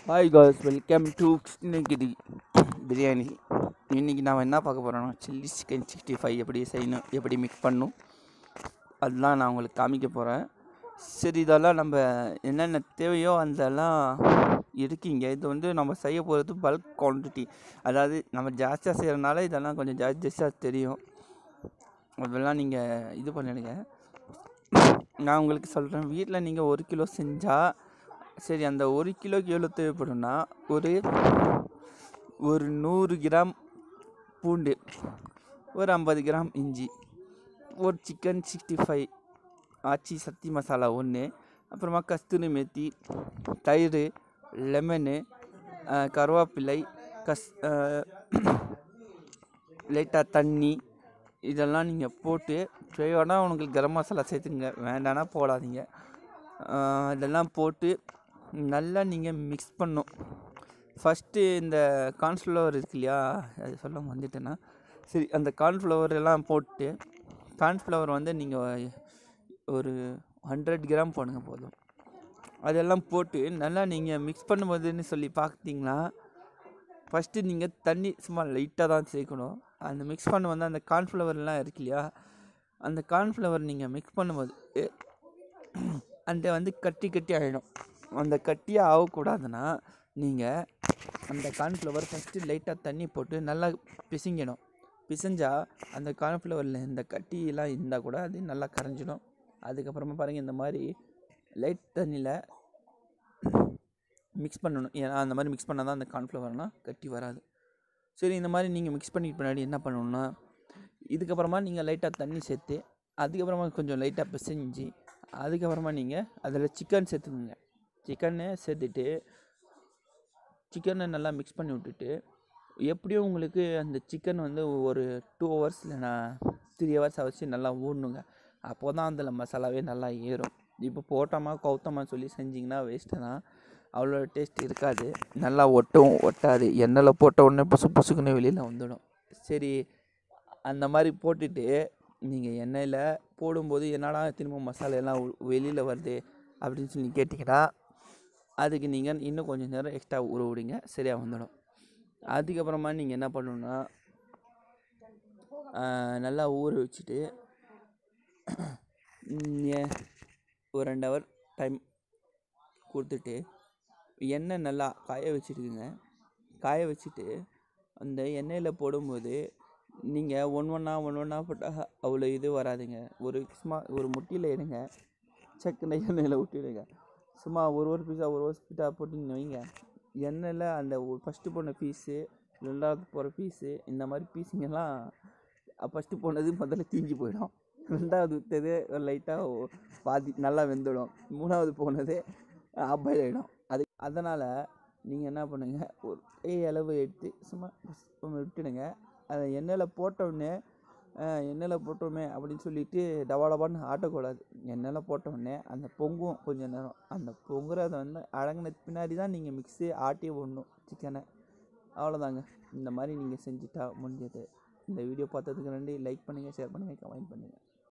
hi guys welcome to Krishnagiri biryani இன்றைக்கி நான் என்ன பார்க்க போகிறேன்னா சில்லி சிக்கன் சிக்ஸ்டி ஃபைவ் எப்படி செய்யணும் எப்படி மிக்ஸ் பண்ணணும் அதெல்லாம் நான் உங்களுக்கு காமிக்க போகிறேன் சரி இதெல்லாம் நம்ம என்னென்ன தேவையோ அதெல்லாம் இருக்கீங்க இது வந்து நம்ம செய்ய போகிறது பல்க் குவான்டிட்டி அதாவது நம்ம ஜாஸ்தியாக செய்கிறனால இதெல்லாம் கொஞ்சம் ஜாஸ்தி ஜாஸ்தியாக தெரியும் அதெல்லாம் நீங்கள் இது பண்ணிடுங்க நான் உங்களுக்கு சொல்கிறேன் வீட்டில் நீங்கள் ஒரு கிலோ செஞ்சால் சரி அந்த ஒரு கிலோக்கு எவ்வளோ தேவைப்படும்னா ஒரு ஒரு நூறு கிராம் பூண்டு ஒரு ஐம்பது கிராம் இஞ்சி ஒரு chicken sixty five Aachi Sakthi masala ஒன்று அப்புறமா கஸ்தூரி மேத்தி தயிர் லெமனு கருவேப்பிலை கஸ் லைட்டாக தண்ணி இதெல்லாம் நீங்கள் போட்டு தேவைன்னா உங்களுக்கு கரம் மசாலா சேர்த்துங்க வேண்டானா போடாதீங்க ஆஹ் இதெல்லாம் போட்டு நல்லா நீங்கள் மிக்ஸ் பண்ணும் ஃபஸ்ட்டு இந்த கார்ன்ஃப்ளவர் இருக்கு இல்லையா அது சொல்ல வந்துட்டேன்னா சரி அந்த கார்ன்ஃப்ளவர் எல்லாம் போட்டு கார்ன்ஃப்ளவர் வந்து நீங்கள் ஒரு ஹண்ட்ரட் கிராம் போடுங்க போதும் அதெல்லாம் போட்டு நல்லா நீங்கள் மிக்ஸ் பண்ணும்போதுன்னு சொல்லி பார்த்தீங்கன்னா ஃபஸ்ட்டு நீங்கள் தண்ணி சும்மா லைட்டாக தான் சேர்க்கணும் அந்த மிக்ஸ் பண்ண வந்து அந்த கார்ன்ஃப்ளவர்லாம் இருக்கு இல்லையா அந்த கார்ன்ஃப்ளவர் நீங்கள் மிக்ஸ் பண்ணும்போது அந்த வந்து கட்டி கட்டி ஆகிடும் அந்த கட்டியாக ஆகக்கூடாதுன்னா நீங்கள் அந்த கார்ன்ஃப்ளவர் ஃபஸ்ட்டு லைட்டாக தண்ணி போட்டு நல்லா பிசைங்கணும் பிசைஞ்சா அந்த கார்ன்ஃப்ளவரில் இந்த கட்டியெல்லாம் இருந்தால் கூட அது நல்லா கரைஞ்சிடும் அதுக்கப்புறமா பாருங்கள் இந்த மாதிரி லைட் தண்ணியில் மிக்ஸ் பண்ணணும் ஏன்னா அந்த மாதிரி மிக்ஸ் பண்ணால் தான் அந்த கார்ன்ஃப்ளவர்னால் கட்டி வராது சரி இந்த மாதிரி நீங்கள் மிக்ஸ் பண்ணிட்டு பின்னாடி என்ன பண்ணணும்னா இதுக்கப்புறமா நீங்கள் லைட்டாக தண்ணி சேர்த்து அதுக்கப்புறமா கொஞ்சம் லைட்டாக பிசைஞ்சு அதுக்கப்புறமா நீங்கள் அதில் சிக்கன் சேர்த்துக்குங்க சிக்கனை சேர்த்துட்டு சிக்கனை நல்லா மிக்ஸ் பண்ணி விட்டுட்டு எப்படியும் உங்களுக்கு அந்த சிக்கன் வந்து ஒரு டூ ஹவர்ஸ் இல்லைனா த்ரீ ஹவர்ஸ் வச்சு நல்லா ஊடணுங்க அப்போ தான் அதில் மசாலாவே நல்லா ஏறும் இப்போ போட்டோமா கவுத்தமா சொல்லி செஞ்சிங்கன்னா வேஸ்ட்டு தான் அவ்வளோ டேஸ்ட் இருக்காது நல்லா ஒட்டும் ஒட்டாது எண்ணெயில் போட்ட உடனே புசு புசுக்குன்னு வெளியில் வந்துடும் சரி அந்த மாதிரி போட்டுட்டு நீங்கள் எண்ணெயில் போடும்போது என்னடா திரும்ப மசாலா எல்லாம் வெளியில் வருது அப்படின்னு சொல்லி கேட்டிங்கன்னா அதுக்கு நீங்கள் இன்னும் கொஞ்சம் நேரம் எக்ஸ்ட்ரா ஊற விடுங்க சரியாக வந்துடும் அதுக்கப்புறமா நீங்கள் என்ன பண்ணணுன்னா நல்லா ஊற வச்சுட்டு ஒரு ரெண்டு ஹவர் டைம் கொடுத்துட்டு எண்ணெய் நல்லா காய வச்சுருக்குங்க காய வச்சுட்டு அந்த எண்ணெயில் போடும்போது நீங்கள் ஒன்று ஒன்றா ஒன்று ஒன்றா போட்டால் அவ்வளோ இது வராதுங்க ஒரு சும்மா ஒரு முட்டியில் எடுங்க சக்குன்னு எண்ணெயில் விட்டுடுங்க சும்மா ஒரு ஒரு பீஸாக ஒரு ஒரு பீஸாக போட்டிங்கன்னு வைங்க எண்ணெயில் அந்த ஃபஸ்ட்டு போன பீஸு ரெண்டாவது போகிற பீஸு இந்த மாதிரி பீஸுங்கெல்லாம் ஃபஸ்ட்டு போனது முதல்ல தீஞ்சு போயிடும் ரெண்டாவது விட்டது லைட்டாக பாதி நல்லா வெந்துடும் மூணாவது போனது ஆப்பாயில் ஆகிடும் அது அதனால் நீங்கள் என்ன பண்ணுங்கள் ஒரு கை அளவு எடுத்து சும்மா விட்டுடுங்க அதை எண்ணெயில் போட்டோடனே எண்ணெயில் போட்டோமே அப்படின்னு சொல்லிட்டு டபா டபான்னு ஆட்டக்கூடாது எண்ணெயில் போட்டோடனே அந்த பொங்கும் கொஞ்சம் நேரம் அந்த பொங்குறத வந்து அடங்கின பின்னாடி தான் நீங்கள் மிக்ஸி ஆட்டி விடணும் சிக்கனை அவ்வளோதாங்க இந்த மாதிரி நீங்கள் செஞ்சுட்டா முடிஞ்சது இந்த வீடியோ பார்த்ததுக்கு நன்றி லைக் பண்ணுங்கள் ஷேர் பண்ணுங்கள் கமெண்ட் பண்ணுங்கள்